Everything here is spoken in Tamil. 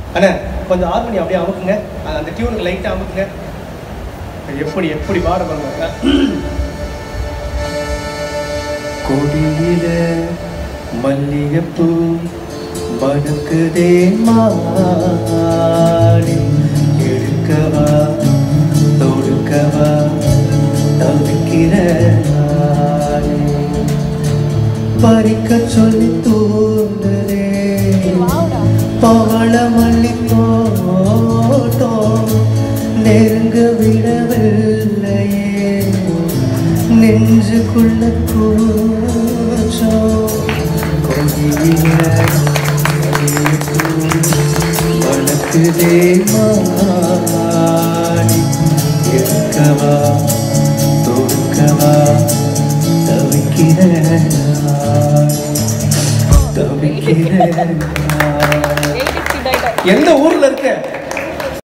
அண்ணா கொஞ்சம் ஹார்மோனி அப்படியே அமுக்குங்க அது அந்த டியூனுக்கு லைட்டாக அமுக்குங்க எப்படி எப்படி பாட பாருங்க கொடியில மல்லிகைப்பூ மடுக்குதே மாடி எடுக்கவா தொடுக்கவா தவிக்கிற நாளே. பறிக்க சொல்லி தூண்டுதே பவள மல்லி தோட்டம் நெருங்க விடவில்லையே நெஞ்சுக்குள்ள கூச்சம் கொடியில வளர்க்குதே மாடி இருக்கவா தொடுக்கவா தவிக்கிற நாள், தவிக்கிற நாள். எந்த ஊர்ல இருக்க